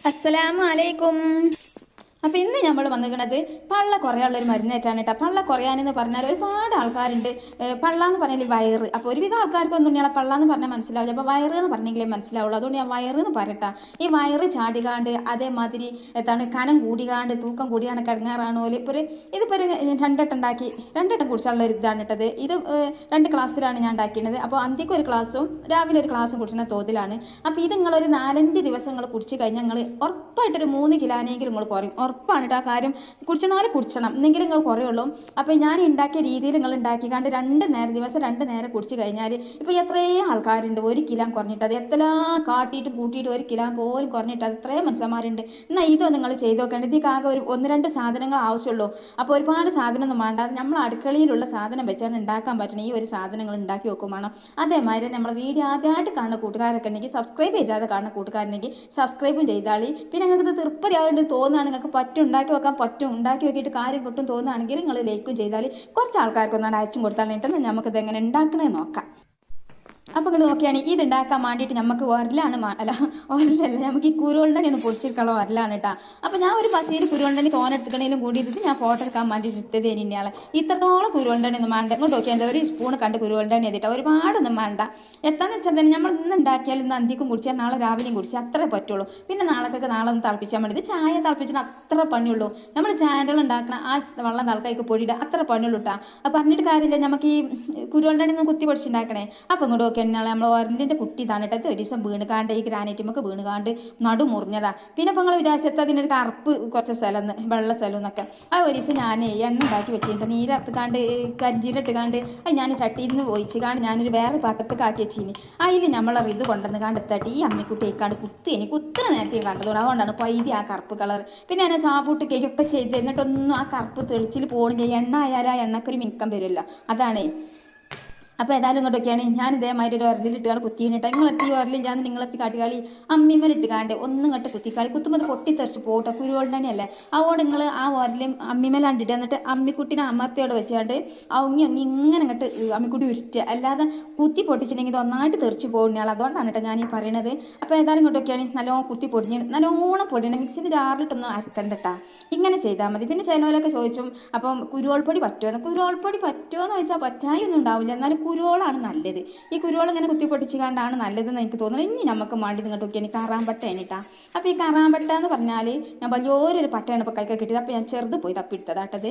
അസ്സലാമു അലൈക്കും അപ്പൊ ഇന്ന് നമ്മൾ വന്നിരിക്കുന്നത് പള്ള കുറയാനുള്ള ഒരു മരുന്നേറ്റാണ് കേട്ടോ പള്ള കുറയാനെന്ന് പറഞ്ഞാൽ ഒരുപാട് ആൾക്കാരുണ്ട് ഏഹ് പള്ള എന്ന് പറഞ്ഞാൽ വയറ് അപ്പോൾ ഒരുവിധം ആൾക്കാർക്കൊന്നും ഇയാളെ പള്ള എന്ന് പറഞ്ഞാൽ മനസ്സിലാവില്ല അപ്പോൾ വയറ് എന്ന് പറഞ്ഞെങ്കിലേ മനസ്സിലാവുള്ളൂ അതുകൊണ്ട് ഞാൻ വയറ് എന്ന് പറയട്ടാ ഈ വയറ് ചാടികാണ്ട് അതേമാതിരി എന്താണ് കനം കൂടികാണ്ട് തൂക്കം കൂടിയാണ് കിടങ്ങാറാണ് പോലെ ഇപ്പോൾ ഒരു ഇതിപ്പോൾ ഒരു രണ്ടെട്ടം ഉണ്ടാക്കി രണ്ടെട്ടം കുടിച്ചുള്ള ഒരു ഇതാണ് ഇട്ടത് ഇത് ഏഹ് രണ്ട് ക്ലാസ്സിലാണ് ഞാൻ ഉണ്ടാക്കിയത് അപ്പോൾ അന്ത്യക്ക് ഒരു ക്ലാസ്സും രാവിലെ ഒരു ക്ലാസ്സും കുടിക്കുന്ന തോതിലാണ് അപ്പോൾ ഇത് നിങ്ങളൊരു നാലഞ്ച് ദിവസം നിങ്ങൾ കുടിച്ച് കഴിഞ്ഞാൽ നിങ്ങൾ ഉറപ്പായിട്ടൊരു മൂന്ന് കിലോനെങ്കിലും നിങ്ങൾ കുറയും ഉറപ്പാണ് കേട്ടോ ആ കാര്യം കുടിച്ചണോലെ കുടിച്ചണം എന്നെങ്കിലും നിങ്ങൾ കുറയുള്ളൂ അപ്പോൾ ഞാൻ ഉണ്ടാക്കിയ രീതിയിൽ നിങ്ങൾ ഉണ്ടാക്കിക്കാണ്ട് രണ്ട് നേരം ദിവസം രണ്ട് നേരം കുടിച്ച് കഴിഞ്ഞാൽ ഇപ്പോൾ എത്രയോ ആൾക്കാരുണ്ട് ഒരു കിലോ കുറഞ്ഞിട്ട് അത് എത്ര കാട്ടിയിട്ട് കൂട്ടിയിട്ട് ഒരു കിലോ പോലും കുറഞ്ഞിട്ട് അത് എത്രയോ മനുഷ്യന്മാരുണ്ട് എന്നാൽ ഇതോ നിങ്ങൾ ചെയ്ത് നോക്കേണ്ടത് ഇതിക്ക് ആകെ ഒരു ഒന്ന് രണ്ട് സാധനങ്ങൾ ആവശ്യമുള്ളൂ അപ്പോൾ ഒരുപാട് സാധനമൊന്നും വേണ്ട നമ്മൾ അടുക്കളയിലുള്ള സാധനം വെച്ചാണ് ഉണ്ടാക്കാൻ പറ്റണം ഈ ഒരു സാധനങ്ങൾ ഉണ്ടാക്കി വെക്കും വേണം അതേമാതിരി നമ്മൾ വീഡിയോ ആദ്യമായിട്ട് കാണുന്ന കൂട്ടുകാരൊക്കെ ഉണ്ടെങ്കിൽ സബ്സ്ക്രൈബ് ചെയ്യാതെ കാണുന്ന കൂട്ടുകാരുണ്ടെങ്കിൽ സബ്സ്ക്രൈബും ചെയ്താളി പിന്നെ നിങ്ങൾക്ക് ഇത് തൃപ്തിയായിട്ട് തോന്നുകയാണ് നിങ്ങൾക്ക് പറ്റും ഉണ്ടാക്കി വെക്കാൻ പറ്റും ഉണ്ടാക്കി വെക്കിയിട്ട് കാര്യം കിട്ടും തോന്നുകയാണെങ്കിൽ നിങ്ങൾ ലൈക്കും ചെയ്താൽ കുറച്ച് ആൾക്കാർക്കൊന്നാണ് അയച്ചും കൊടുത്താൽ എന്നിട്ട് നമുക്കിത് എങ്ങനെ ഉണ്ടാക്കണേ നോക്കാം അപ്പോൾ ഇങ്ങോട്ട് നോക്കിയാണെങ്കിൽ ഇത് ഉണ്ടാക്കാൻ വേണ്ടിയിട്ട് നമുക്ക് ഒരലാണ് മാ- അല്ല ഒരലല്ല നമുക്ക് ഈ കുരുവണ്ടണി ഒന്ന് പൊടിച്ചെടുക്കാനുള്ള ഒരലാണ് കേട്ടോ അപ്പോൾ ഞാൻ ഒരു പശയിൽ കുരുവണ്ടണി തോനെടുക്കണേലും കൂടി ഇത് ഞാൻ ഫോട്ടോ എടുക്കാൻ വേണ്ടിയിട്ട് എടുത്തത് തന്നെയാണ് ഇത്രത്തോളം കുരുവണ്ടണി ഒന്നും വേണ്ട ഇങ്ങോട്ട് നോക്കിയാൽ എന്താ ഒരു സ്പൂൺ കണ്ട് കുരുവണ്ടണി എത്തിയിട്ട് ഒരുപാടൊന്നും വേണ്ട എത്താന്ന് വെച്ചാൽ തന്നെ നമ്മൾ ഇന്ന് ഉണ്ടാക്കിയാൽ ഇന്ന് അന്തിക്കും കുടിച്ചാൽ നാളെ രാവിലെയും കുടിച്ചാൽ അത്രേ പറ്റുള്ളൂ പിന്നെ നാളേക്കൊക്കെ നാളെ ഒന്ന് തിളപ്പിച്ചാൽ മതി ഇത് ചായ തിളപ്പിച്ചാൽ അത്ര പണിയുള്ളൂ നമ്മൾ ചായകൾ ഉണ്ടാക്കണം ആ വെള്ളം തിളക്കായിക്ക് പൊടിയിടുക അത്ര പണിയുള്ളൂ കേട്ടോ അപ്പോൾ പറഞ്ഞിട്ട് കാര്യമില്ല നമുക്ക് ഈ കുരുവണ്ടണി ഒന്ന് കുത്തി പൊടിച്ചുണ്ടാക്കണേ അപ്പോൾ ഇങ്ങോട്ട് നോക്കിയാൽ നാളെ നമ്മൾ ഒരലിൻ്റെ കുട്ടി ഇതാണ് കേട്ടോ ഇത് ഒരു ദിവസം വീണ് കാണ്ട് ഈ ഗ്രാനൈറ്റ് നമുക്ക് വീണ് കാണ്ട് നടു മുറിഞ്ഞതാ പിന്നെ ഇപ്പോൾ നിങ്ങൾ വിചാരിച്ചത് അതിനൊരു കറുപ്പ് കുറച്ച് സ്ഥലം എന്ന് വെള്ള സ്ഥലം എന്നൊക്കെ ആ ഒരു ദിവസം ഞാൻ എണ്ണ ഉണ്ടാക്കി വെച്ചിട്ട് നീരത്ത് കാണ്ട് കരിഞ്ചീലിട്ട് കാണ്ട് അത് ഞാൻ ചട്ടിയിൽ നിന്ന് ഒഴിച്ച് കാണ്ട് ഞാനൊരു വേറെ പാത്രത്തിൽ ആക്കി വെച്ചിനി അതിൽ നമ്മളെ ഇത് കൊണ്ടുവന്ന് കാണ്ട് തട്ടി ഈ അമ്മിക്കുട്ടി കാണ്ട് കുത്തി ഇനി കുത്തുന്ന നേരത്തെ കണ്ടതുകൊണ്ട് അതുകൊണ്ടാണ് പൈതി ആ കറുപ്പ് കളർ പിന്നെ ഞാൻ സാബൂട്ട് കേക്കൊക്കെ ചെയ്ത് എന്നിട്ടൊന്നും ആ കറുപ്പ് തെളിച്ചിൽ പോകണില്ല എണ്ണ ആയാലും ആ എണ്ണക്കൊരു മിനുക്കം വരുമല്ലോ അതാണേ അപ്പോൾ ഏതായാലും ഇങ്ങോട്ടൊക്കെയാണ് ഞാൻ ഇതേമാതിരി ഒരു ഉരലിട്ട് കാണ്ട് കുത്തിയിട്ട് നിങ്ങളെത്തി ഉരലിൽ ഞാൻ നിങ്ങളെത്തി കാട്ടുകാളി അമ്മിമേലിട്ട് കാണ്ട് ഒന്നും കണ്ട് കുത്തിക്കാളി കുത്തുമ്പോൾ അത് പൊട്ടിത്തെറിച്ച് പോട്ടെ കുരുവോണ്ടണി അല്ലേ അതുകൊണ്ട് നിങ്ങൾ ആ ഉരലും അമ്മിമേലാണ്ടിട്ട് എന്നിട്ട് അമ്മിക്കുട്ടിനെ അമർത്തിയോടെ വെച്ചാണ്ട് ആ ഒങ്ങി ഒങ്ങി ഇങ്ങനെ അങ്ങോട്ട് അമ്മിക്കുട്ടി ഉരുറ്റുക അല്ലാതെ കുത്തി പൊട്ടിച്ചിട്ടുണ്ടെങ്കിൽ ഇത് ഒന്നായിട്ട് തെറിച്ച് പോകുന്നയാൾ അതുകൊണ്ടാണ് കേട്ടോ ഞാൻ ഈ പറയണത് അപ്പോൾ ഏതായാലും ഇങ്ങോട്ടൊക്കെയാണ് നല്ലോണം കുത്തി പൊടിഞ്ഞ് നല്ലോണം പൊടിയണം മിക്സിൻ്റെ ജാറിലിട്ടൊന്നും അരക്കണ്ടട്ടാ ഇങ്ങനെ ചെയ്താൽ മതി പിന്നെ ചിലവരൊക്കെ ചോദിച്ചും അപ്പം കുരുവോൾപ്പൊടി പറ്റുമോ കുരുവോൾപ്പൊടി പറ്റുമോ എന്ന് ചോദിച്ചാൽ പറ്റായി ഒന്നും ഉണ്ടാവില്ല എന്നാലും കുരുവോളാണ് നല്ലത് ഈ കുരുവോൾ ഇങ്ങനെ കുത്തി പൊട്ടിച്ച് കണ്ടാണ് നല്ലതെന്ന് എനിക്ക് തോന്നുന്നത് ഇനി നമുക്ക് മാണ്ടി ഇങ്ങോട്ട് നോക്കിയാൽ കറാമ്പട്ടയാണ് കേട്ടാ അപ്പോൾ ഈ കറാമ്പട്ട എന്ന് പറഞ്ഞാൽ ഞാൻ വലിയൊരു പട്ടയാണ് ഇപ്പോൾ കൈക്ക് കിട്ടിയത് അപ്പോൾ ഞാൻ ചെറുത് പോയി തപ്പിയെടുത്തതാട്ടത്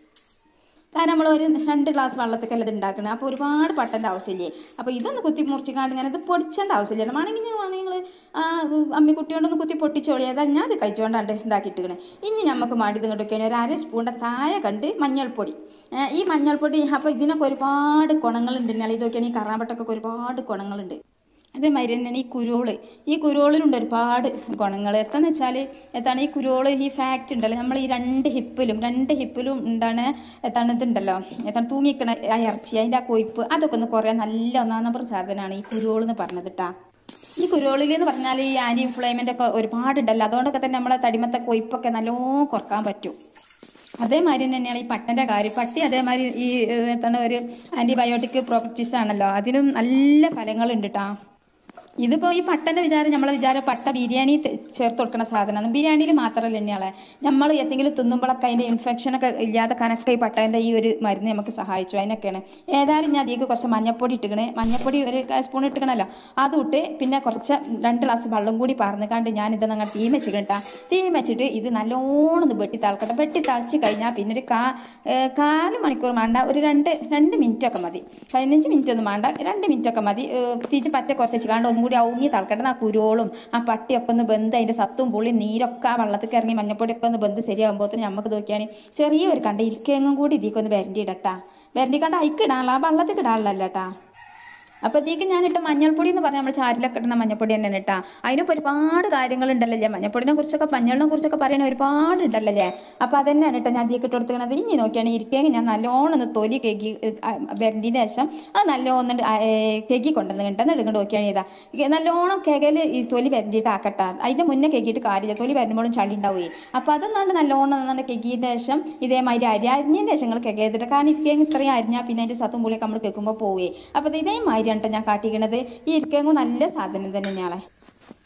കാരണം നമ്മൾ ഒരു രണ്ട് ഗ്ലാസ് വെള്ളത്തിക്കല്ല ഇത് ഉണ്ടാക്കുന്നത് അപ്പോൾ ഒരുപാട് പട്ടൻ്റെ ആവശ്യമില്ലേ അപ്പോൾ ഇതൊന്ന് കുത്തി മുറിച്ചിക്കാണ്ട് ഇങ്ങനെ ഇത് പൊടിച്ചേണ്ട ആവശ്യമില്ല വേണമെങ്കിൽ ഞാൻ വേണമെങ്കിൽ നിങ്ങൾ ആ അമ്മിക്കുട്ടി കൊണ്ടൊന്ന് കുത്തി പൊട്ടിച്ചോളി അതാ ഞാൻ ഇത് കഴിച്ചുകൊണ്ടാണ്ട് ഇതാക്കിയിട്ടിക്കണേ ഇനി നമുക്ക് മാടി ഇങ്ങോട്ടൊക്കെയാണ് ഒരു അര സ്പൂണിൻ്റെ താഴെ കണ്ട് മഞ്ഞൾപ്പൊടി ഏ, ഈ മഞ്ഞൾപ്പൊടി അപ്പോൾ ഇതിനൊക്കെ ഒരുപാട് ഗുണങ്ങളുണ്ട് എന്നാൽ ഇതൊക്കെയാണ് ഈ കറാമ്പട്ടൊക്കെ ഒരുപാട് ഗുണങ്ങളുണ്ട് അതേമാതിരി തന്നെയാണ് ഈ കുരുവോള് ഈ കുരുവോളിലുണ്ട് ഒരുപാട് ഗുണങ്ങൾ എത്താന്ന് വെച്ചാൽ എത്താണ് ഈ കുരുവോള് ഈ ഫാക്റ്റ് ഉണ്ടല്ലോ നമ്മൾ ഈ രണ്ട് ഹിപ്പിലും രണ്ട് ഹിപ്പിലും എന്താണ് എത്താണ് ഇതുണ്ടല്ലോ എത്താണ് തൂങ്ങിക്കണ ആ ഇറച്ചി അതിൻ്റെ ആ കൊഴുപ്പ് അതൊക്കെ ഒന്ന് കുറയാൻ നല്ല ഒന്നാം നമ്പർ സാധനമാണ് ഈ കുരുവോൾ എന്ന് പറഞ്ഞത് കേട്ടാ ഈ കുരുവോളിൽ എന്ന് പറഞ്ഞാൽ ഈ ആൻറ്റി ഇൻഫ്ലൈമെൻ്റ് ഒക്കെ ഒരുപാടുണ്ടല്ലോ അതുകൊണ്ടൊക്കെ തന്നെ നമ്മളെ തടിമത്തെ കൊഴുപ്പൊക്കെ നല്ലോണം കുറക്കാൻ പറ്റും അതേമാതിരി തന്നെയാണ് ഈ പട്ടൻ്റെ കാര്യം പട്ടി അതേമാതിരി ഈ ഏഹ്, എന്താണ് ഒരു ആൻറ്റിബയോട്ടിക് പ്രോപ്പർട്ടീസ് ആണല്ലോ അതിനും നല്ല ഫലങ്ങളുണ്ട് കേട്ടോ ഇതിപ്പോൾ ഈ പട്ടൻ്റെ വിചാരം നമ്മളെ വിചാരം പട്ട ബിരിയാണി ത- ചേർത്ത് കൊടുക്കുന്ന സാധനമാണ് ബിരിയാണിയിൽ മാത്രമല്ല തന്നെയാളെ നമ്മൾ എന്തെങ്കിലും തിന്നുമ്പോഴൊക്കെ അതിൻ്റെ ഇൻഫെക്ഷനൊക്കെ ഇല്ലാതെ കനക്ക ഈ പട്ടേൻ്റെ ഈ ഒരു മരുന്ന് നമുക്ക് സഹായിച്ചു അതിനൊക്കെയാണ് ഏതായാലും ഞാൻ അതിലേക്ക് കുറച്ച് മഞ്ഞപ്പൊടി ഇട്ടുകണേ മഞ്ഞപ്പൊടി ഒരു സ്പൂൺ ഇട്ടുകണല്ലോ അതും ഇട്ട് പിന്നെ കുറച്ച് രണ്ട് ഗ്ലാസ് വെള്ളം കൂടി പറന്നുകാണ്ട് ഞാൻ ഇത് നിങ്ങൾ തീ വെച്ചിട്ടാ തീ വെച്ചിട്ട് ഇത് നല്ലോണം ഒന്ന് വെട്ടി തളക്കട്ടെ വെട്ടി തളിച്ച് കഴിഞ്ഞാൽ പിന്നെ ഒരു കാ ഏഹ് കാല് മണിക്കൂർ വേണ്ട ഒരു രണ്ട് രണ്ട് മിനിറ്റ് ഒക്കെ മതി പതിനഞ്ച് മിനിറ്റ് ഒന്നും വേണ്ട രണ്ട് മിനിറ്റ് ഒക്കെ മതി ഏഹ് തിരിച്ച് പറ്റ കുറച്ച് വെച്ചിക്കാണ്ട് ഒന്നും കൂടി ഔങ്ങി തളക്കട്ടെ ആ കുരുവോളും ആ പട്ടിയൊക്കെ ഒന്ന് ബന്ധ് അതിൻ്റെ സത്തും പുള്ളി നീരൊക്കെ ആ വെള്ളത്തിൽ ഇറങ്ങി മഞ്ഞപ്പൊടിയൊക്കെ ഒന്ന് ബന്ധ് ശരിയാകുമ്പോൾ നമുക്ക് നോക്കിയാണ് ചെറിയൊരു കണ്ട ഇരിക്കെങ്ങും കൂടി ഇതിക്കൊന്ന് വരണ്ടി ഇടട്ടാ വരണ്ടി കണ്ട അയക്കിടാനുള്ള ആ വെള്ളത്തിൽ ഇടാനുള്ള കേട്ടാ അപ്പോഴത്തേക്ക് ഞാനിട്ട് മഞ്ഞൾപ്പൊടി എന്ന് പറഞ്ഞാൽ നമ്മൾ ചാരിലൊക്കെ ഇടുന്ന മഞ്ഞൾപ്പൊടി തന്നെ ഇട്ടാ അതിനിപ്പോൾ ഒരുപാട് കാര്യങ്ങളുണ്ടല്ലോ മഞ്ഞൾപ്പൊടിനെ കുറിച്ചൊക്കെ മഞ്ഞളിനെ കുറിച്ചൊക്കെ പറയാൻ ഒരുപാട് ഉണ്ടല്ലോ അപ്പോൾ അതന്നെയാണ് കേട്ടോ ഞാൻ അതിലേക്ക് ഇട്ട് കൊടുത്തിരിക്കുന്നത് ഇനി നോക്കിയാണ് ഇരിക്കുകയെങ്കിൽ ഞാൻ നല്ലോണം ഒന്ന് തൊലി കേക്കി വരണ്ടിൻ്റെ ശേഷം അത് നല്ലോണം കേക്കി കൊണ്ടുവന്ന് കിട്ടുന്ന എടുക്കേണ്ട നോക്കിയാണ് ഇതാ ഇത് നല്ലോണം കേകയിൽ ഈ തൊലി വരണ്ടിയിട്ട് ആക്കട്ടെ അതിൻ്റെ മുന്നേ കേക്കിയിട്ട് കാര്യമില്ല തൊലി വരുമ്പോഴും ചളി ഉണ്ടാവുകയെ അപ്പോൾ അതൊന്നാണ്ട് നല്ലോണം നന്നാണ്ട് കേക്കിയതിൻ്റെ ശേഷം ഇതേമാതിരി അരി അരിഞ്ഞതിൻ്റെ ശേഷം നിങ്ങൾ കേൾക്കരുത് കാരണം ഇരിക്കുകയെങ്കിൽ ഇത്രയും അരിഞ്ഞാൽ പിന്നെ അതിൻ്റെ സത്തും പുളിയൊക്കെ നമ്മൾ കേൾക്കുമ്പോൾ പോവുകയെ അപ്പോൾ ഇത് ഇതേമാതിരിയാണ് ട്ടോ ഞാൻ കാട്ടിക്കണത് ഈ ഇരിക്കങ്ങും നല്ല സാധനം തന്നെയാണ്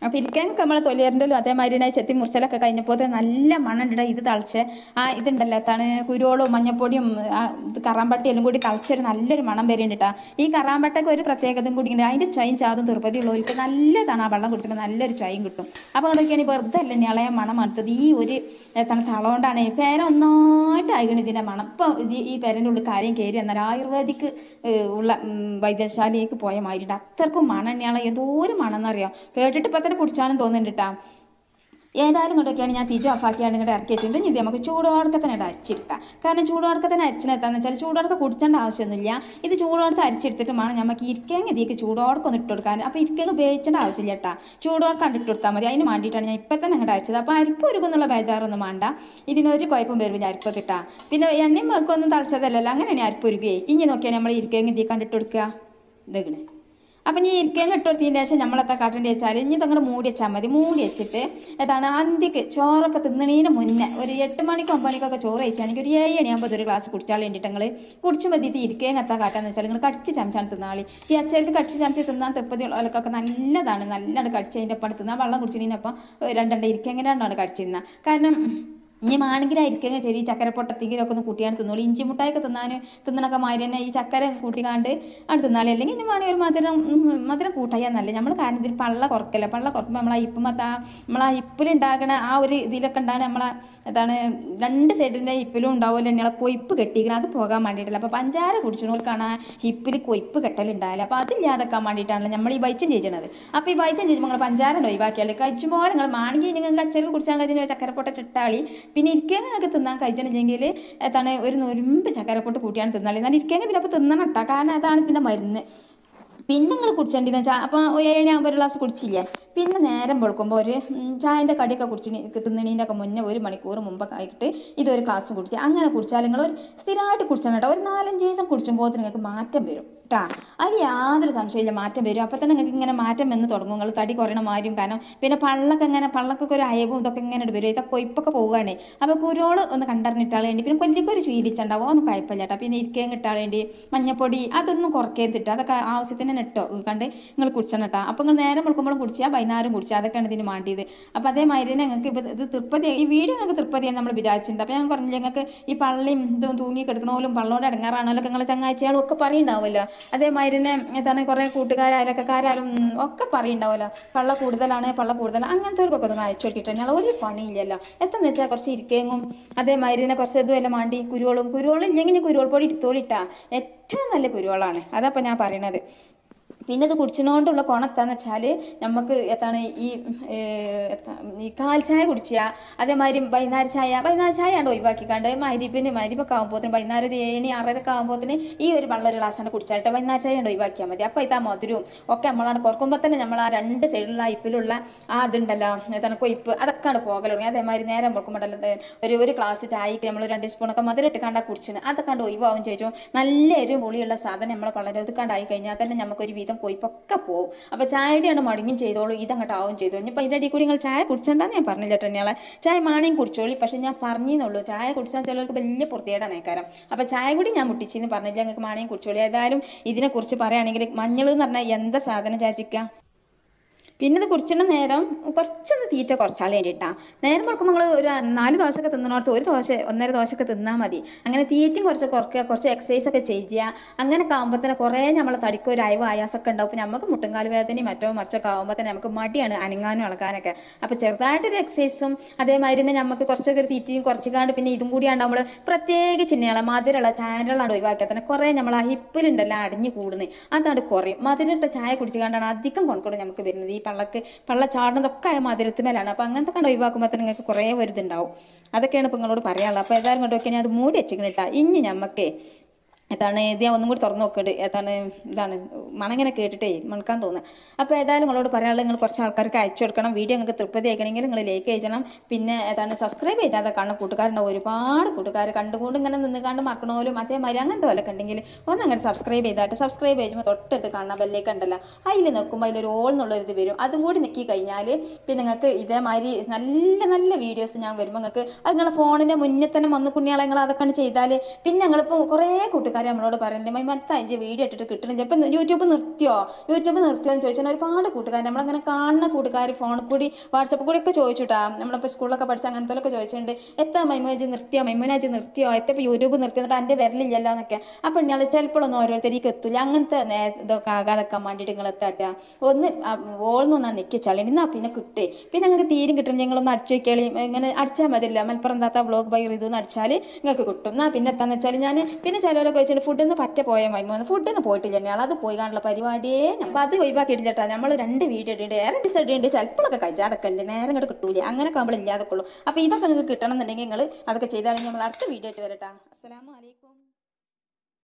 അപ്പോൾ ഇരിക്കാനൊക്കെ നമ്മളെ തൊലിയറിൻ്റെലും അതേമാതിരി തന്നെ ചെത്തി മുറിച്ചലൊക്കെ കഴിഞ്ഞപ്പോൾ നല്ല മണം ഉണ്ട് ഇത് തളിച്ച് ആ ഇതുണ്ടല്ലോ താണ് കുരുവോളും മഞ്ഞപ്പൊടിയും ആ ഇത് കറാമ്പട്ടി എല്ലാം കൂടി തളിച്ചൊരു നല്ലൊരു മണം വരുന്നുണ്ട് കേട്ടോ ഈ കറാമ്പട്ടയ്ക്ക് ഒരു പ്രത്യേകതയും കൂടി ഉണ്ട് അതിൻ്റെ ചൊയും ചാതും തിരുപ്പതി ഉള്ളവർക്ക് നല്ലതാണ് ആ വെള്ളം കുടിച്ചിട്ട് നല്ലൊരു ചൊയും കിട്ടും അപ്പോൾ അതൊക്കെയാണ് വെറുതെ അല്ല ഇളയ മണം മണത്തത് ഈ ഒരു എന്താണ് തളകൊണ്ടാണ് പേര ഒന്നായിട്ട് ആയിക്കണ ഇതിൻ്റെ മണം ഇപ്പം ഇത് ഈ പേരൻ്റെ ഉള്ളിൽ കാര്യം കയറി എന്നാൽ ആയുർവേദിക് ഏഹ്, ഉള്ള ഉം, വൈദ്യശാലയിലേക്ക് പോയ മാതിരിണ്ട് അത്രക്കും മണം തന്നെയാണ് എന്തോ ഒരു മണം എന്നറിയാം കേട്ടിട്ട് ഇപ്പം തന്നെ കുടിച്ചാലും തോന്നുന്നുണ്ട് കേട്ടോ ഏതായാലും കൊണ്ടൊക്കെയാണ് ഞാൻ തീറ്റ ഓഫാക്കിയാണ് ഇങ്ങോട്ട് ഇറക്കി വെച്ചിട്ടുണ്ട് ഇത് നമുക്ക് ചൂടോടക്കെ തന്നെ ഇട്ട് അരിച്ചെടുക്കാം കാരണം ചൂടോടക്കെ തന്നെ അരിച്ചിനെത്താന്ന് വെച്ചാൽ ചൂടോടക്കെ കുടിക്കേണ്ട ആവശ്യമൊന്നുമില്ല ഇത് ചൂടോടത്ത് അരിച്ചെടുത്തിട്ട് വേണം നമുക്ക് ഇരിക്കേങ്ങ ഇതിലേക്ക് ചൂടോടക്കം ഒന്ന് ഇട്ട് കൊടുക്കാൻ അപ്പോൾ ഇരിക്കേങ്ങ ഉപയോഗിക്കേണ്ട ആവശ്യമില്ല കേട്ടോ ചൂടോടക്കം ഇട്ട് കൊടുത്താൽ മതി അതിന് വേണ്ടിയിട്ടാണ് ഞാൻ ഇപ്പം തന്നെ അങ്ങോട്ട് അയച്ചത് അപ്പോൾ അരിപ്പ് ഒരുക്കുന്നുള്ള ബേജാറൊന്നും വേണ്ട ഇതിനൊരു കുഴപ്പം വരും ഞാൻ അരിപ്പ് കിട്ടാം പിന്നെ എണ്ണയും വെക്കൊന്നും തളിച്ചതല്ലല്ലോ അങ്ങനെയാണ് അരിപ്പ് ഒരുക്കുകയെ ഇനി നോക്കിയാൽ നമ്മൾ ഇരിക്കേങ്ങ ഇതിൽ കണ്ടിട്ട് കൊടുക്കുക ഇതേക്കണേ അപ്പം ഇനി ഇരിക്കേങ്ങ ഇട്ട് കൊടുത്തതിന് ശേഷം നമ്മളെത്താ കാട്ടേണ്ടി വെച്ചാൽ ഇനി തങ്ങോട്ട് മൂടി വെച്ചാൽ മതി മൂടി വെച്ചിട്ട് ഏതാണ് അന്തിക്ക് ചോറൊക്കെ തിന്നണീന് മുന്നേ ഒരു എട്ട് മണിക്ക് ഒമ്പത് മണിക്കൊക്കെ ചോറ് കഴിച്ചാണെങ്കിൽ ഒരു ഏഴ് മണിയാകുമ്പോൾ ഒരു ഗ്ലാസ് കുടിച്ചാൽ വേണ്ടിയിട്ട് നിങ്ങൾ കുടിച്ചു മതിയിട്ട് ഇരിക്കേങ്ങ എത്താൻ കാട്ടാന്ന് വെച്ചാൽ നിങ്ങൾ കടിച്ച് ചമച്ചാണ് തിന്നാളി ഈ അച്ചേർക്ക് കടിച്ച് ചമച്ച് തിന്നാൻ തെപ്പതി ഉള്ളവർക്കൊക്കെ നല്ലതാണ് നല്ലതാണ് കടിച്ച് അതിൻ്റെ ഒപ്പം തിന്നാൻ വെള്ളം കുടിച്ചിട്ടപ്പം രണ്ടെണ്ണം ഇരിക്കേങ്ങ രണ്ടാണ് കടിച്ച് തിന്നാ കാരണം ഇനി മാണെങ്കിലായിരിക്കും ചെറിയ ചക്കര പൊട്ടത്തെങ്കിലും ഒക്കെ ഒന്ന് കൂട്ടിയാണ് തിന്നോളൂ ഇഞ്ചി മുട്ടായൊക്കെ തിന്നാൻ തിന്നണൊക്കെ മാതിരി തന്നെ ഈ ചക്കര കൂട്ടിക്കാണ്ട് ആണ് തിന്നാലേ അല്ലെങ്കിൽ ഇനി വേണമെങ്കിൽ ഒരു മധുരം ഉം, മധുരം കൂട്ടായാൽ നല്ല നമ്മൾ കാരണം ഇതിൽ പള്ള കുറക്കല്ല പള്ള കുറക്കുമ്പോൾ നമ്മളെ ഇപ്പം മത്താ നമ്മളെ ഇപ്പിലുണ്ടാകണ ആ ഒരു ഇതിലൊക്കെ ഉണ്ടാകണ നമ്മളെ എന്താണ് രണ്ട് സൈഡിൻ്റെ ഇപ്പിലും ഉണ്ടാവുമല്ലോ എണ്ണ കൊയ്പ്പ് കെട്ടിക്കണം അത് പോകാൻ വേണ്ടിയിട്ടില്ല അപ്പോൾ പഞ്ചാര കുടിച്ചവൾക്കാണ് ആ ഹിപ്പിൽ കൊയ്പ്പ് കെട്ടലുണ്ടാവില്ല അപ്പോൾ അതില്ലാതാക്കാൻ വേണ്ടിയിട്ടാണല്ലോ നമ്മൾ ഈ ബൈച്ചം ചെയ്യണത് അപ്പോൾ ഈ ബൈച്ചം ചെയ്യുമ്പോൾ നിങ്ങൾ പഞ്ചാര ഒഴിവാക്കിയാൽ കഴിച്ചുമ്പോൾ നിങ്ങൾ മാണെങ്കിൽ നിങ്ങൾക്ക് അച്ചൽ കുടിച്ചാൽ കഴിഞ്ഞാൽ ചക്കരപ്പൊട്ട ചിട്ടാളി പിന്നെ ഇരിക്കാൻ നിങ്ങൾക്ക് തിന്നാൻ കഴിച്ചിട്ടുണ്ടെങ്കിൽ എന്താണ് ഒരു നൊരുമ്പ് ചക്കരപ്പൊട്ട് കൂട്ടിയാണ് തിന്നാളി എന്നാൽ ഇരിക്കാൻ ഇതിനപ്പോൾ തിന്നണം കേട്ടോ കാരണം അതാണ് ഇതിൻ്റെ മരുന്ന് പിന്നെ നിങ്ങൾ കുടിച്ചേണ്ടിന്ന് വെച്ചാൽ അപ്പോൾ ഏഴാകുമ്പോൾ ഒരു ഗ്ലാസ് കുടിച്ചില്ലേ പിന്നെ നേരം വെളുക്കുമ്പോൾ ഒരു ഉം, ചായൻ്റെ കടിയൊക്കെ കുടിച്ചിന് തിന്നണീൻ്റെ ഒക്കെ മുന്നേ ഒരു മണിക്കൂർ മുമ്പൊക്കെ ആയിട്ട് ഇതൊരു ഗ്ലാസ് കുടിച്ച് അങ്ങനെ കുടിച്ചാൽ നിങ്ങൾ ഒരു സ്ഥിരമായിട്ട് കുടിച്ചാൽ കേട്ടോ ഒരു നാലഞ്ച് ദിവസം കുടിച്ചുമ്പോൾ നിങ്ങൾക്ക് മാറ്റം വരും കേട്ടോ അതിൽ യാതൊരു സംശയമില്ല മാറ്റം വരും അപ്പോൾ തന്നെ നിങ്ങൾക്ക് ഇങ്ങനെ മാറ്റം വന്ന് തുടങ്ങും നിങ്ങൾ തടി കുറയണ മാതിരിയും കാരണം പിന്നെ പള്ളൊക്കെ ഇങ്ങനെ പള്ളക്കൊക്കെ ഒരു അയവും ഇതൊക്കെ ഇങ്ങനെ വരും ഇതൊക്കെ കൊയ്പ്പൊക്കെ പോവുകയാണ് അപ്പോൾ കുരോള് ഒന്ന് കണ്ടറിഞ്ഞിട്ടാൾ വേണ്ടി പിന്നെ കൊല്ലിക്കൊരു ചുയിലിച്ചുണ്ടാവും ഒന്നും കുഴപ്പമില്ല കേട്ടോ പിന്നെ ഇരിക്കാൻ കിട്ടാൻ വേണ്ടി മഞ്ഞപ്പൊടി അതൊന്നും കുറക്കരുതിട്ട് അതൊക്കെ ആവശ്യത്തിന് തന്നെ ഇട്ടോ കണ്ട് നിങ്ങൾ കുടിച്ചണം കേട്ടോ അപ്പോൾ നിങ്ങൾ നേരം വെളുക്കുമ്പോഴും കുടിച്ചാൽ വൈകുന്നേരം കുടിച്ചാൽ അതൊക്കെയാണ് ഇതിന് വേണ്ടിയത് അപ്പോൾ അതേമാതിരി തന്നെ നിങ്ങൾക്ക് ഇപ്പോൾ ഇത് തൃപ്പതി ഈ വീഡിയോ നിങ്ങൾക്ക് തൃപ്പതിയാണ് നമ്മൾ വിചാരിച്ചിട്ടുണ്ട് അപ്പോൾ ഞാൻ പറഞ്ഞില്ല നിങ്ങൾക്ക് ഈ പള്ളിയും ഇതും തൂങ്ങി കിടക്കണോലും പള്ളോട് ഇടങ്ങാറാണല്ലോ നിങ്ങൾ ചങ്ങാഴ്ചകളും ഒക്കെ പറയുണ്ടാവുമല്ലോ അതേമാതിരി തന്നെ എന്താണ് കുറേ കൂട്ടുകാരായാലും അയലക്കാരായാലും ഉം, ഒക്കെ പറയുണ്ടാവുമല്ലോ പള്ള കൂടുതലാണ് പള്ള കൂടുതലാണ് അങ്ങനത്തെവർക്കൊക്കെ ഒന്ന് അയച്ചു കൊടുക്കിട്ട് കഴിഞ്ഞാൽ ഒരു പണിയില്ലല്ലോ എത്രന്ന് വെച്ചാൽ കുറച്ച് ഇരിക്കേങ്ങും അതേമാതിരി തന്നെ കുറച്ച് ഇതും എല്ലാം മാണ്ടി കുരുവോളും കുരുവോളും ഇല്ലെങ്കിൽ ഞാൻ കുരുവോൾ പൊടി എടുത്തോളിട്ടാ ഏറ്റവും നല്ല കുരുവോളാണ് അതപ്പോൾ ഞാൻ പറയണത് പിന്നെ ഇത് കുടിച്ചതുകൊണ്ടുള്ള ഗുണത്താന്ന് വെച്ചാൽ നമുക്ക് എത്താണ് ഈ ഏഹ്, എത്താ- ഈ കാൽ ചായ കുടിക്കുക അതേമാതിരി വൈകുന്നേരം ചായ വൈകുന്നേരം ചായ ആണ് ഒഴിവാക്കിക്കാണ്ട് മരിപ്പിന് മരിപ്പൊക്കെ ആകുമ്പോഴത്തേന് വൈകുന്നേരം ഒരു ഏഴ് ആറരക്കെ ആകുമ്പോഴത്തേന് ഈ ഒരു വെള്ളം ഒരു ഗ്ലാസ്സാണ് കുടിച്ചായിട്ട് വൈകുന്നേരം ചായ ആണ് ഒഴിവാക്കിയാൽ മതി അപ്പോൾ ഇതാ മധുരവും ഒക്കെ നമ്മളാണ് കുറക്കുമ്പോൾ തന്നെ നമ്മൾ ആ രണ്ട് സൈഡിലുള്ള ഇപ്പിലുള്ള ആ ഇതുണ്ടല്ലോ എന്താണ് കൊയ്പ്പ് അതൊക്കെയാണ് പോകൽ തുടങ്ങി അതേമാതിരി നേരം കൊടുക്കുമ്പോഴല്ലോ ഒരു ഒരു ഗ്ലാസ് ചായക്ക് നമ്മൾ രണ്ട് സ്പൂണൊക്കെ മധുരം ഇട്ട് കണ്ടാ കുടിച്ചിന് അതൊക്കെ കണ്ട് ഒഴിവാകും ചോദിച്ചു നല്ല ഒരു പുളിയുള്ള സാധനം നമ്മളെ വളരെതുക്കാണ്ടായി കഴിഞ്ഞാൽ തന്നെ നമുക്കൊരു വീതം കൊയ്പ്പൊക്കെ പോകും അപ്പോൾ ചായയുടെയാണ് മടങ്ങിയും ചെയ്തോളൂ ഇതങ്ങോട്ട് ആവും ചെയ്തോളൂ ഇനിയിപ്പോൾ ഇതിൻ്റെ ഇടയിൽ കൂടി നിങ്ങൾ ചായ കുടിച്ചണ്ടെന്ന് ഞാൻ പറഞ്ഞില്ല കേട്ടോ ഞങ്ങളെ ചായ മാണിയും കുടിച്ചോളി പക്ഷെ ഞാൻ പറഞ്ഞെന്നുള്ളൂ ചായ കുടിച്ചാൽ ചിലർക്ക് വലിയ പൊറുതിയേടാണ് ഏക്കാരം അപ്പോൾ ചായ കൂടി ഞാൻ മുട്ടിച്ചെന്ന് പറഞ്ഞില്ല ഞങ്ങൾക്ക് മാണിയും കുടിച്ചോളി ഏതായാലും ഇതിനെക്കുറിച്ച് പറയുകയാണെങ്കിൽ മഞ്ഞൾ എന്ന് പറഞ്ഞാൽ എന്താ സാധനം വിചാരിച്ചിരിക്കുക പിന്നെ ഇത് കുടിച്ചിട്ട് നേരം കുറച്ചൊന്ന് തീറ്റ കുറച്ചാൽ വേണ്ടിയിട്ടാ നേരം കൊടുക്കുമ്പോൾ നിങ്ങൾ ഒരു നാല് ദോശയൊക്കെ തിന്നണോടത്ത് ഒരു ദോശ ഒന്നര ദോശയൊക്കെ തിന്നാൽ മതി അങ്ങനെ തീറ്റയും കുറച്ച് കുറയ്ക്കുക കുറച്ച് എക്സസൈസ് ഒക്കെ ചെയ്യുക അങ്ങനെ ആകുമ്പോൾ തന്നെ കുറേ നമ്മളെ തടിക്ക് ഒരു അയവ് ആയാസമൊക്കെ ഉണ്ടാവും അപ്പോൾ നമുക്ക് മുട്ടുംകാൽ വേദനയും മറ്റോ മറിച്ചൊക്കെ ആകുമ്പോൾ തന്നെ നമുക്ക് മടിയാണ് അനങ്ങാനും ഇളകാനൊക്കെ അപ്പോൾ ചെറുതായിട്ടൊരു എക്സസൈസും അതേമാതിരി തന്നെ നമുക്ക് കുറച്ചൊക്കെ ഒരു തീറ്റയും കുറച്ചുകാണ്ട് പിന്നെ ഇതും കൂടിയാണ് നമ്മൾ പ്രത്യേകിച്ച് ഇന്നയാളെ മധുരമുള്ള ചാനലാണ് ഒഴിവാക്കിയാൽ തന്നെ കുറേ നമ്മൾ ആ ഹിപ്പിലുണ്ടല്ലോ അടിഞ്ഞു കൂടുന്നത് അതാണ് കുറയും മധുരമിട്ട ചായ കുടിച്ചുകൊണ്ടാണ് അധികം കൊൺകൊണ്ട് നമുക്ക് വരുന്നത് ഈ പള്ളക്ക് പള്ള ചാടുന്നതൊക്കെ ആ മധുരത്തിന്മേലാണ് അപ്പോൾ അങ്ങനത്തെ കണ്ട് ഒഴിവാക്കുമ്പോൾ തന്നെ നിങ്ങൾക്ക് കുറേ ഒരു ഇതുണ്ടാവും അതൊക്കെയാണ് ഇപ്പോൾ നിങ്ങളോട് പറയാനുള്ളത് അപ്പോൾ ഏതായാലും കൊണ്ടൊക്കെ ഞാൻ അത് മൂടി വെച്ചിരിക്കണം കേട്ടോ ഇനി നമുക്ക് ഏതാണ് ഇത് ഞാൻ ഒന്നും കൂടി തുറന്നു നോക്കണ്ട് ഏതാണ് ഇതാണ് മണങ്ങനെ കേട്ടിട്ടേ മണക്കാൻ തോന്നുക അപ്പോൾ ഏതായാലും നിങ്ങളോട് പറയാനുള്ളത് നിങ്ങൾ കുറച്ച് ആൾക്കാർക്ക് അയച്ചു കൊടുക്കണം വീഡിയോ നിങ്ങൾക്ക് തൃപ്തി അയക്കണമെങ്കിൽ നിങ്ങൾ ലൈക്ക് ചെയ്യണം പിന്നെ ഏതാണ് സബ്സ്ക്രൈബ് ചെയ്യാതെ കാണുന്ന കൂട്ടുകാരുണ്ടാവും ഒരുപാട് കൂട്ടുകാർ കണ്ടുകൊണ്ട് ഇങ്ങനെ നിന്ന് കണ്ട് മറക്കണോലും അതേമാതിരി അങ്ങനത്തെ പോലൊക്കെ ഉണ്ടെങ്കിൽ ഒന്ന് അങ്ങനെ സബ്സ്ക്രൈബ് ചെയ്തായിട്ട് സബ്സ്ക്രൈബ് ചെയ്യുമ്പോൾ തൊട്ടടുത്ത് കാണാൻ ബെല്ലേക്ക് ഉണ്ടല്ലോ അതിൽ നോക്കുമ്പോൾ അതിലൊരു ഓൾ എന്നുള്ളൊരു ഇത് വരും അതും കൂടി നിൽക്കി കഴിഞ്ഞാൽ പിന്നെ നിങ്ങൾക്ക് ഇതേമാതിരി നല്ല നല്ല വീഡിയോസ് ഞാൻ വരുമ്പോൾ നിങ്ങൾക്ക് അത് നിങ്ങളെ ഫോണിൻ്റെ മുന്നേ തന്നെ വന്ന് കുഞ്ഞാളെ നിങ്ങൾ അതൊക്കെ ചെയ്താൽ പിന്നെ ഞങ്ങളിപ്പോൾ കുറേ കൂട്ടുകാർ കൂട്ടുകാർ നമ്മളോട് പറയുന്നുണ്ട് മൈമത്ത അഞ്ച് വീഡിയോ ഇട്ടിട്ട് കിട്ടണില്ല ഇപ്പം യൂട്യൂബ് നിർത്തിയോ യൂട്യൂബ് നിർത്തിയോ എന്ന് ചോദിച്ചാൽ ഒരുപാട് കൂട്ടുകാർ നമ്മളങ്ങനെ കാണുന്ന കൂട്ടുകാർ ഫോണിൽ കൂടി വാട്സപ്പ് കൂടി ഒക്കെ ചോദിച്ചുട്ടാ നമ്മളിപ്പോൾ സ്കൂളിലൊക്കെ പഠിച്ച അങ്ങനത്തെ ചോദിച്ചിട്ടുണ്ട് എത്താ മൈമോജ് നിർത്തിയോ മൈമോനാജ് നിർത്തിയോ എത്തപ്പോൾ യൂട്യൂബ് നിർത്തി എന്നിട്ട് എൻ്റെ വിരലില്ലല്ലോ എന്നൊക്കെ അപ്പം ഞങ്ങൾ ചിലപ്പോഴൊന്നും ഓരോരുത്തർക്ക് എത്തില്ല അങ്ങനത്തെ നേ- ഇതൊക്കെ ആകാതെക്കാൻ വേണ്ടിയിട്ട് നിങ്ങൾ എത്താട്ടാ ഒന്ന് ഓൾന്നൊന്നാ നിൽക്കി ചളി എന്നാ പിന്നെ കിട്ടേ പിന്നെ നിങ്ങൾക്ക് തീരും കിട്ടും ഞങ്ങളൊന്ന് അടിച്ചു വയ്ക്കാളി ഇങ്ങനെ അടിച്ചാൽ മതില്ല മലപ്പുറം താത്ത വ്ളോഗ് ബൈ ഇതെന്ന് അടിച്ചാൽ നിങ്ങൾക്ക് കിട്ടും എന്നാ പിന്നെ എത്താന്ന് വെച്ചാൽ ഞാൻ പിന്നെ ചിലരൊക്കെ വെച്ചിട്ട് ഫുഡിൽ നിന്ന് പറ്റ പോയ മൈമോന്ന് ഫുഡിൽ നിന്ന് പോയിട്ടില്ല ഞങ്ങൾ അത് പോയി കാണുള്ള പരിപാടിയേ അപ്പം അത് ഒഴിവാക്കിയിട്ട് ചേട്ടാ നമ്മൾ രണ്ട് വീഡിയോ ഇട്ടുണ്ട് ഏറെ ഡിസൈഡ് ഉണ്ട് ചിലപ്പോഴൊക്കെ കഴിച്ചാതൊക്കെ ഉണ്ട് നേരം ഇങ്ങോട്ട് കിട്ടൂല അങ്ങനെ നമ്മൾ ഇല്ലാതൊക്കെ ഉള്ളൂ അപ്പോൾ ഇതൊക്കെ നിങ്ങൾക്ക് കിട്ടണം എന്നുണ്ടെങ്കിൽ നിങ്ങൾ അതൊക്കെ ചെയ്താണെങ്കിൽ നമ്മൾ അടുത്ത വീഡിയോ ആയിട്ട് വരട്ടാ അസ്സലാമു അലൈക്കും